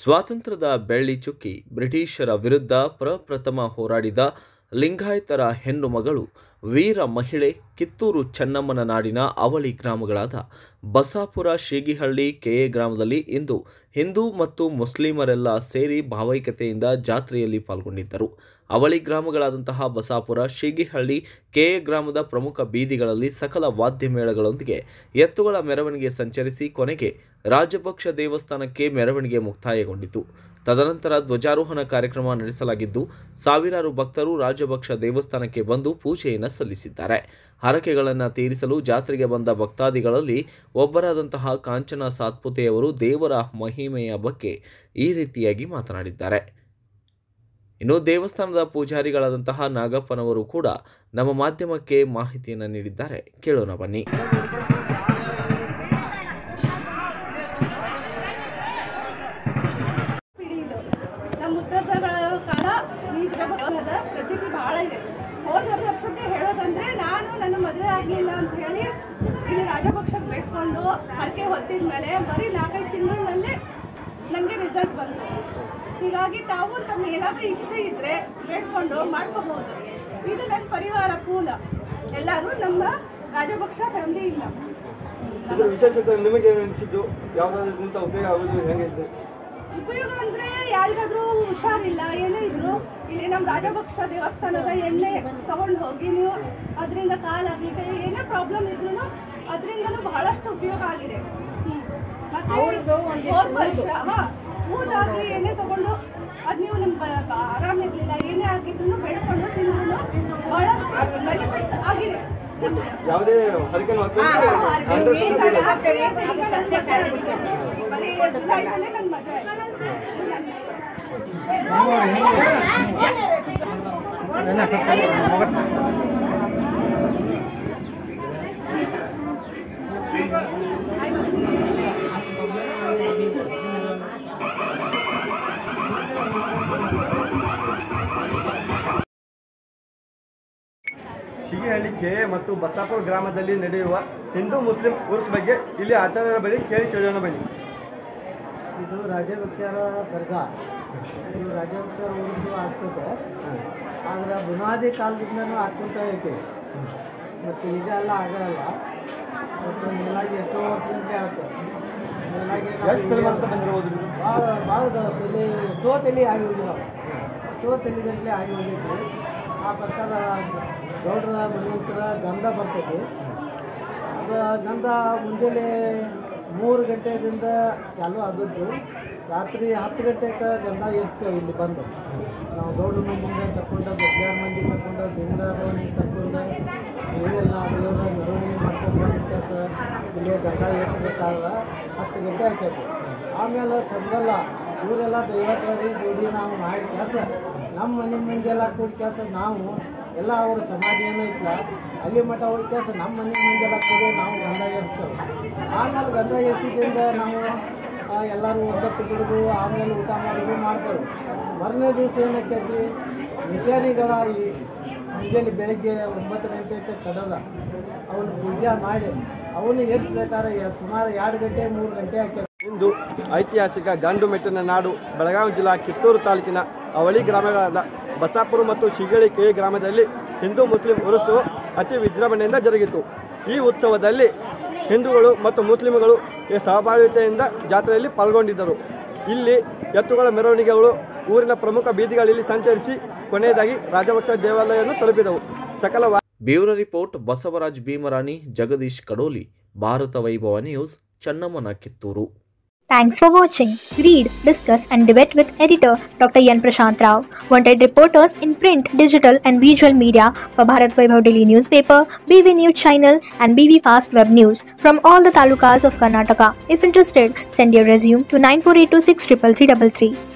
ಸ್ವಾತಂತ್ರ್ಯದ ಬೆಳ್ಳಿ ಚುಕ್ಕಿ ಬ್ರಿಟಿಷರ ವಿರುದ್ಧ ಪ್ರಪ್ರಥಮ ಹೋರಾಡಿದ ಲಿಂಗಾಯತರ ಹೆಣ್ಣು ಮಗಳು ವೀರ ಮಹಿಳೆ ಕಿತ್ತೂರು ಚೆನ್ನಮ್ಮನ ನಾಡಿನ ಅವಳಿ ಗ್ರಾಮಗಳಾದ ಬಸಾಪುರ ಶೀಗಿಹಳ್ಳಿ ಕೆಎ ಗ್ರಾಮದಲ್ಲಿ ಇಂದು ಹಿಂದೂ ಮತ್ತು ಮುಸ್ಲಿಮರೆಲ್ಲ ಸೇರಿ ಭಾವೈಕ್ಯತೆಯಿಂದ ಜಾತ್ರೆಯಲ್ಲಿ ಪಾಲ್ಗೊಂಡಿದ್ದರು ಅವಳಿ ಗ್ರಾಮಗಳಾದಂತಹ ಬಸಾಪುರ ಶೀಗಿಹಳ್ಳಿ ಕೆಎ ಗ್ರಾಮದ ಪ್ರಮುಖ ಬೀದಿಗಳಲ್ಲಿ ಸಕಲ ವಾದ್ಯ ಮೇಳಗಳೊಂದಿಗೆ ಎತ್ತುಗಳ ಮೆರವಣಿಗೆ ಸಂಚರಿಸಿ ಕೊನೆಗೆ ರಾಜಪಕ್ಷ ದೇವಸ್ಥಾನಕ್ಕೆ ಮೆರವಣಿಗೆ ಮುಕ್ತಾಯಗೊಂಡಿತು ತದನಂತರ ಧ್ವಜಾರೋಹಣ ಕಾರ್ಯಕ್ರಮ ನಡೆಸಲಾಗಿದ್ದು ಸಾವಿರಾರು ಭಕ್ತರು ರಾಜಭಕ್ಷ ದೇವಸ್ಥಾನಕ್ಕೆ ಬಂದು ಪೂಜೆಯನ್ನು ಸಲ್ಲಿಸಿದ್ದಾರೆ ಹರಕೆಗಳನ್ನು ತೀರಿಸಲು ಜಾತ್ರೆಗೆ ಬಂದ ಭಕ್ತಾದಿಗಳಲ್ಲಿ ಒಬ್ಬರಾದಂತಹ ಕಾಂಚನ ಸಾತ್ಪುತೆಯವರು ದೇವರ ಮಹಿಮೆಯ ಬಗ್ಗೆ ಈ ರೀತಿಯಾಗಿ ಮಾತನಾಡಿದ್ದಾರೆ ಇನ್ನು ದೇವಸ್ಥಾನದ ಪೂಜಾರಿಗಳಾದಂತಹ ನಾಗಪ್ಪನವರು ಕೂಡ ನಮ್ಮ ಮಾಧ್ಯಮಕ್ಕೆ ಮಾಹಿತಿಯನ್ನು ನೀಡಿದ್ದಾರೆ ಕೇಳೋಣ ಬನ್ನಿ ಪಿಡಿ ಇದು ನಮ್ಮ ಮುತ್ತಜ್ಜಗಳ ಕಾಲ ಈ ಜಗತ್ತದ ಪ್ರಚಿತಿ ಬಹಳ ಇದೆ ಹೋದ ವರ್ಷಕ್ಕೆ ಹೇಳೋದಂದ್ರೆ ನಾನು ನನ್ನ ಮದುವೆ ಆಗಲಿಲ್ಲ ಅಂತ ಹೇಳಿ ಇಲ್ಲಿ ರಾಜಪಕ್ಷಕ್ಕೆ ಬೇಡ್ಕೊಂಡು ಹರಕೆ ಹೊತ್ತಿದ ಮೇಲೆ ಬರೀ ನಾಲ್ಕೈದು ತಿಂಗಳಿನಲ್ಲಿ ನನಗೆ ರಿಸಲ್ಟ್ ಬಂತು ಹೀಗಾಗಿ ತಾವು ತಮ್ಮ ಏನಾದರೂ ಇಚ್ಛೆ ಇದ್ರೆ ಬೇಡ್ಕೊಂಡು ಮಾಡ್ಕೋಬಹುದು ಇದು ನನ್ನ ಪರಿವಾರ ಕೂಲ ಎಲ್ಲರೂ ನಮ್ಮ ರಾಜಪಕ್ಷ ಫ್ಯಾಮಿಲಿಯಿಂದ ಇದ್ರ ವಿಶೇಷತೆ ನಿಮಗೆ ಏನು ಅನಿಸಿದ್ದು ಯಾವುದಾದ್ರಿಂದ ಉಪಯೋಗ ಆಗೋದು ಹೇಗಿದೆ ಉಪಯೋಗ ಅಂದ್ರೆ ಯಾರಿಗಾದ್ರೂ ಹುಷಾರಿಲ್ಲ ಏನೇ ಇದ್ರು ಇಲ್ಲಿ ನಮ್ಮ ರಾಜಭಕ್ಷ ದೇವಸ್ಥಾನದ ಎಣ್ಣೆ ತಗೊಂಡು ಹೋಗಿ ನೀವು ಅದರಿಂದ ಕಾಲಾಗ್ಲಿ ಕೈ ಏನೇ ಪ್ರಾಬ್ಲಮ್ ಇದ್ರು ಅದರಿಂದನೂ ಬಹಳಷ್ಟು ಉಪಯೋಗ ಆಗಿದೆ ಹ್ಮ್. ಮತ್ತೆ ಹೋದ್ ವರ್ಷ ಅವ ಊದಾಗ್ಲಿ ಎಣ್ಣೆ ತಗೊಂಡು ಅದ್ ನೀವು ನಿಮ್ಗೆ ಆರಾಮ ಇರ್ಲಿಲ್ಲ ಏನೇ ಆಗಿದ್ರು ಬೇಡ್ಕೊಂಡು ತಿಂದ್ರು ಬಹಳಷ್ಟು ಬೆನಿಫಿಟ್ಸ್ ಆಗಿದೆ ನಮ್ಗೆ. ಯಾವುದೇ ಹರಿಕೆ ಬರೀ ಜುಲೈನಲ್ಲೇ ನನ್ನ ಮದುವೆ ಆಯ್ತು. ಶಿಗಿಹಳ್ಳಿ ಕೆಎ ಮತ್ತು ಬಸಾಪುರ ಗ್ರಾಮದಲ್ಲಿ ನಡೆಯುವ ಹಿಂದೂ ಮುಸ್ಲಿಂ ಉರ್ಸ್ ಬಗ್ಗೆ ಇಲ್ಲಿ ಆಚಾರ್ಯರ ಬಳಿ ಕೇಳಿ ಕೇಳೋಣ ಬನ್ನಿ ಇದು ರಾಜಭಕ್ಷರ ದರ್ಗಾ ಇದು ರಾಜಭಕ್ಷರ ಊರಿಗೂ ಆಗ್ತದೆ ಆದರೆ ಬುನಾದಿ ಕಾಲದಿಂದನೂ ಆಗ್ಕೊಂತ ಐತೆ ಮತ್ತು ಈಗ ಎಲ್ಲ ಆಗಲ್ಲ ಮತ್ತು ಮೇಲಾಗಿ ಎಷ್ಟೋ ವರ್ಷಗಂಟೆ ಆಯ್ತು ಮೇಲಾಗಿ ಎಷ್ಟು ತಲೆಮಾರು ಬಂದಿರಬಹುದು ಇದು? ಭಾಳ ಭಾಳ ತಲೆ ಎಷ್ಟೋ ತಲೆ ಆಗಿ ಹೋಗಿದಾವೆ ಎಷ್ಟೋ ತಲೆಗಂಟಲೆ ಆಗಿ ಹೋಗಿದ್ವಿ ಆ ಪ್ರಕಾರ ಗೌಡ್ರ ಮನೆಯಂತರ ಗಂಧ ಬರ್ತೈತಿ ಅದು ಗಂಧ ಮುಂಜಾನೆ ಮೂರು ಗಂಟೆದಿಂದ ಚಾಲು ಆದದ್ದು ರಾತ್ರಿ ಹತ್ತು ಗಂಟೆಗೆ ಗಂಧ ಏರಿಸ್ತೇವೆ ಇಲ್ಲಿ ಬಂದು ನಾವು ಗೌಡ್ರ ಮಂದಿಯಿಂದ ಕರ್ಕೊಂಡು ಬಜ್ಜಾರ್ ಮಂದಿ ಕರ್ಕೊಂಡು ಬಿಂದಾರ ಕರ್ಕೊಂಡು ಊರೆಲ್ಲ ದೇವರ ಮೆರವಣಿಗೆ ಮಾಡ್ಕೊಂಡು ಬಂದ ಕೆಲಸ ಇಲ್ಲಿ ಗಂಧ ಏರಿಸ್ಬೇಕಾದ್ರೆ ಹತ್ತು ಗಂಟೆ ಆಕೈತಿ ಆಮೇಲೆ ಸಂಗಲ್ಲ ಇವರೆಲ್ಲ ದೈವಾಚಾರಿ ಜೋಡಿ ನಾವು ಮಾಡಿ ಕೆಲಸ ನಮ್ಮ ಮನೆ ಮಂದಿ ಎಲ್ಲ ಕೂಡಿ ಕೆಲಸ ನಾವು ಎಲ್ಲ ಅವ್ರ ಸಮಾಧಿ ಏನೈತಲ್ಲ ಅಲ್ಲಿ ಮಠ ಹೋಗಿ ಕೆಲಸ ನಮ್ಮ ಮನೆ ಮಂದಿ ಎಲ್ಲ ಕೂಡಿ ನಾವು ಗಂಧ ಏರಿಸ್ತೇವೆ ಆಮೇಲೆ ಗಂಧ ಏರಿಸಿದ್ರಿಂದ ನಾವು ಆ, ಎಲ್ಲರೂ ಒದ್ದತ್ತು ಬಿಡೋದು ಆಮೇಲೆ ಊಟ ಮಾಡೋದು ಮಾಡ್ತೇವೆ ಮರನೇ ದಿವಸ ಏನಾಕೈತಿ ನಿಶಾನಿಗಳ ಈ ಮುಂಜಾನೆ ಬೆಳಗ್ಗೆ ಒಂಬತ್ತು ಗಂಟೆಗೆ ಕಡದ ಅವನು ಪೂಜೆ ಮಾಡಿ ಅವನು ಏರಿಸ್ಬೇಕಾದ್ರೆ ಎ- ಸುಮಾರು ಎರಡು ಗಂಟೆ ಮೂರು ಗಂಟೆ ಆಕೈತಿ ಇಂದು ಐತಿಹಾಸಿಕ ಗಂಡು ಮೆಟ್ಟಿನ ನಾಡು ಬೆಳಗಾವಿ ಜಿಲ್ಲಾ ಕಿತ್ತೂರು ತಾಲೂಕಿನ ಅವಳಿ ಗ್ರಾಮಗಳಾದ ಬಸಾಪುರ ಮತ್ತು ಶಿಗಳಿ ಕೆ ಗ್ರಾಮದಲ್ಲಿ ಹಿಂದೂ ಮುಸ್ಲಿಂ ಉರುಸು ಅತಿ ವಿಜೃಂಭಣೆಯಿಂದ ಜರುಗಿತು ಈ ಉತ್ಸವದಲ್ಲಿ ಹಿಂದೂಗಳು ಮತ್ತು ಮುಸ್ಲಿಂಗಳು ಈ ಸಹಭಾಗಿತೆಯಿಂದ ಜಾತ್ರೆಯಲ್ಲಿ ಪಾಲ್ಗೊಂಡಿದ್ದರು ಇಲ್ಲಿ ಎತ್ತುಗಳ ಮೆರವಣಿಗೆಗಳು ಊರಿನ ಪ್ರಮುಖ ಬೀದಿಗಳಲ್ಲಿ ಸಂಚರಿಸಿ ಕೊನೆಯದಾಗಿ ರಾಜಭಕ್ಷ ದೇವಾಲಯವನ್ನು ತಲುಪಿದವು ಸಕಲ ವಾ- bureau report Basavaraj Bhimarani Jagadish Kadoli Bharat Vaibhav news ಚನ್ನಮ್ಮನ Kittur Thanks for watching. Read, discuss, and debate with editor Dr. Yan Prashant Rao. Wanted reporters in print, digital, and visual media for Bharat Vaibhav Daily newspaper, BV News channel, and BV Fast Web News from all the talukas of Karnataka. If interested, send your resume to 9482633333.